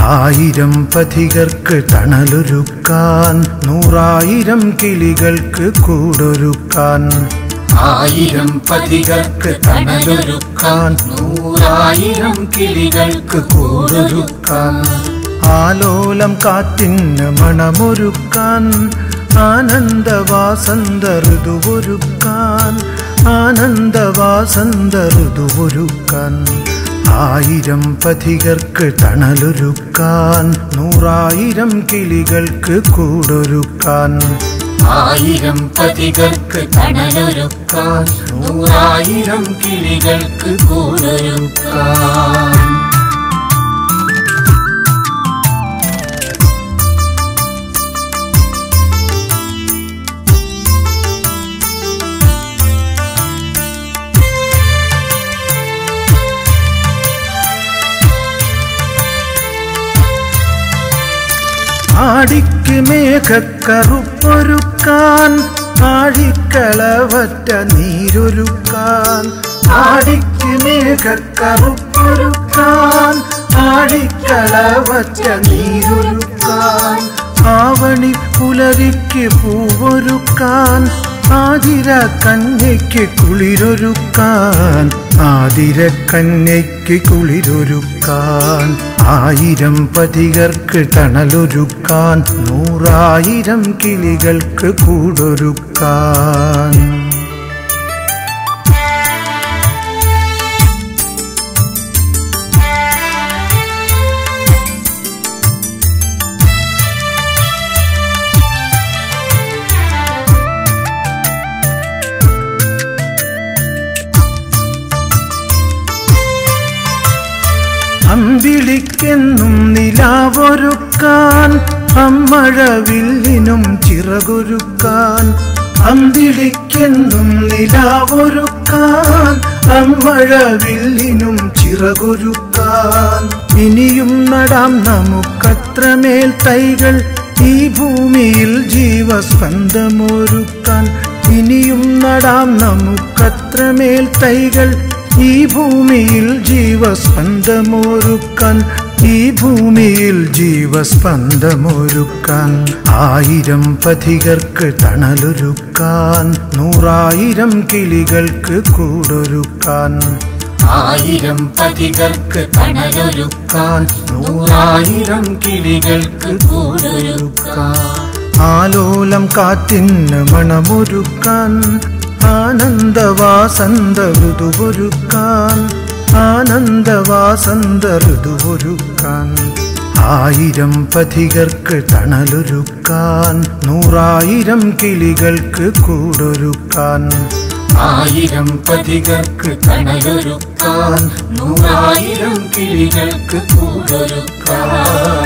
ആയിരം പഥികർക്ക് തണലൊരുക്കാൻ നൂറായിരം കിളികൾക്ക് കൂടൊരുക്കാൻ ആയിരം പതികൾക്ക് തണലൊരുക്കാൻ നൂറായിരം കിളികൾക്ക് കൂടൊരുക്കാൻ ആലോലം കാറ്റിന് മണമൊരുക്കാൻ ആനന്ദവാസന്ത ഋതുവൊരുക്കാൻ ആനന്ദവാസന്ത ഋതുവൊരുക്കാൻ ആയിരം പഥികർക്ക് തണലൊരുക്കാൻ നൂറായിരം കിളികൾക്ക് കൂടൊരുക്കാൻ ആയിരം പതികൾക്ക് തണലൊരുക്കാൻ നൂറായിരം കിളികൾക്ക് കൂടൊരുക്കാൻ ആടിക്ക് മേഘക്കറുപ്പൊരുക്കാൻ ആഴിക്കളവറ്റ നീരൊരുക്കാൻ ആടിക്ക് മേഘക്കറുപ്പൊരുക്കാൻ ആഴിക്കളവറ്റ നീരൊരുക്കാൻ ആവണി പുലരിക്ക് പൂവൊരുക്കാൻ ആതിര കന്യയ്ക്ക് കുളിരൊരുക്കാൻ ആതിര കന്യയ്ക്ക് കുളിരൊരുക്കാൻ ആയിരം പതികർക്ക് തണലൊരുക്കാൻ നൂറായിരം കിളികൾക്ക് കൂടൊരുക്കാൻ അമ്പിളിക്കെന്നും നിലാവൊരുക്കാൻ അമ്മഴവില്ലിനും ചിറകൊരുക്കാൻ അമ്പിളിക്കെന്നും നിലാവൊരുക്കാൻ അമ്മഴവില്ലിനും ചിറകൊരുക്കാൻ ഇനിയും നടാം നമുക്കത്രമേൽ തൈകൾ ഈ ഭൂമിയിൽ ജീവസ്പന്ദമൊരുക്കാൻ ഇനിയും നടാം നമുക്കത്രമേൽ തൈകൾ ഈ ഭൂമിയിൽ ജീവസ്പന്ദമൊരുക്കാൻ ഈ ഭൂമിയിൽ ജീവസ്പന്ദമൊരുക്കാൻ ആയിരം പഥികർക്ക് തണലൊരുക്കാൻ നൂറായിരം കിളികൾക്ക് കൂടൊരുക്കാൻ ആയിരം പതികൾക്ക് തണലൊരുക്കാൻ നൂറായിരം കിളികൾക്ക് കൂടൊരുക്കാൻ ആലോലം കാറ്റിന് മണമൊരുക്കാൻ ആനന്ദവാസന്ത ഋതുവൊരുക്കാൻ ആനന്ദവാസന്ത ഋതുവൊരുക്കാൻ ആയിരം പഥികർക്ക് തണലൊരുക്കാൻ നൂറായിരം കിളികൾക്ക് കൂടൊരുക്കാൻ ആയിരം പതികൾക്ക് തണലൊരുക്കാൻ നൂറായിരം കിളികൾക്ക് കൂടൊരുക്കാൻ